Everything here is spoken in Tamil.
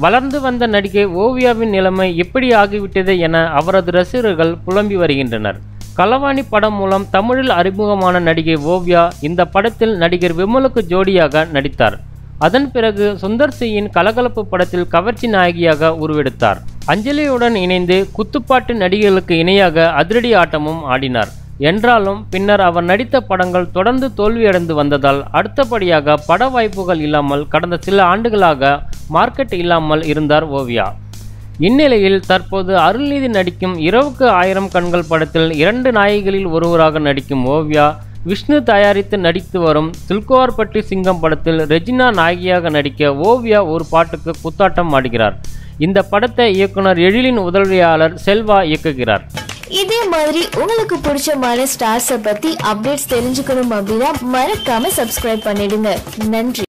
வளர்ந்து வந்த நடிகை ஓவியாவின் நிலைமை எப்படி ஆகிவிட்டது என அவரது ரசிகர்கள் புலம்பி வருகின்றனர் களவாணி படம் மூலம் தமிழில் அறிமுகமான நடிகை ஓவியா இந்த படத்தில் நடிகர் விமலுக்கு ஜோடியாக நடித்தார் அதன் பிறகு சுந்தர் சியின் கலகலப்பு படத்தில் கவர்ச்சி நாயகியாக உருவெடுத்தார் அஞ்சலியுடன் இணைந்து குத்துப்பாட்டு நடிகர்களுக்கு இணையாக அதிரடி ஆட்டமும் ஆடினார் என்றாலும் பின்னர் அவர் நடித்த படங்கள் தொடர்ந்து தோல்வியடைந்து வந்ததால் அடுத்தபடியாக பட வாய்ப்புகள் இல்லாமல் கடந்த சில ஆண்டுகளாக மார்க்கெட் இல்லாமல் இருந்தார் ஓவியா இந்நிலையில் தற்போது அருள்நீதி நடிக்கும் இரவுக்கு ஆயிரம் கண்கள் படத்தில் இரண்டு நாயகிகளில் ஒருவராக நடிக்கும் ஓவியா விஷ்ணு தயாரித்து நடித்து வரும் துல்குவார்பட்டி சிங்கம் படத்தில் ரெஜினா நாயகியாக நடிக்க ஓவியா ஒரு பாட்டுக்கு குத்தாட்டம் ஆடுகிறார் இந்த படத்தை இயக்குனர் எழிலின் உதவியாளர் செல்வா இயக்குகிறார் இதே மாதிரி உங்களுக்கு பிடிச்சமான ஸ்டார்ஸை பத்தி அப்டேட்ஸ் தெரிஞ்சுக்கணும் அப்படின்னா மறக்காம சப்ஸ்கிரைப் பண்ணிடுங்க நன்றி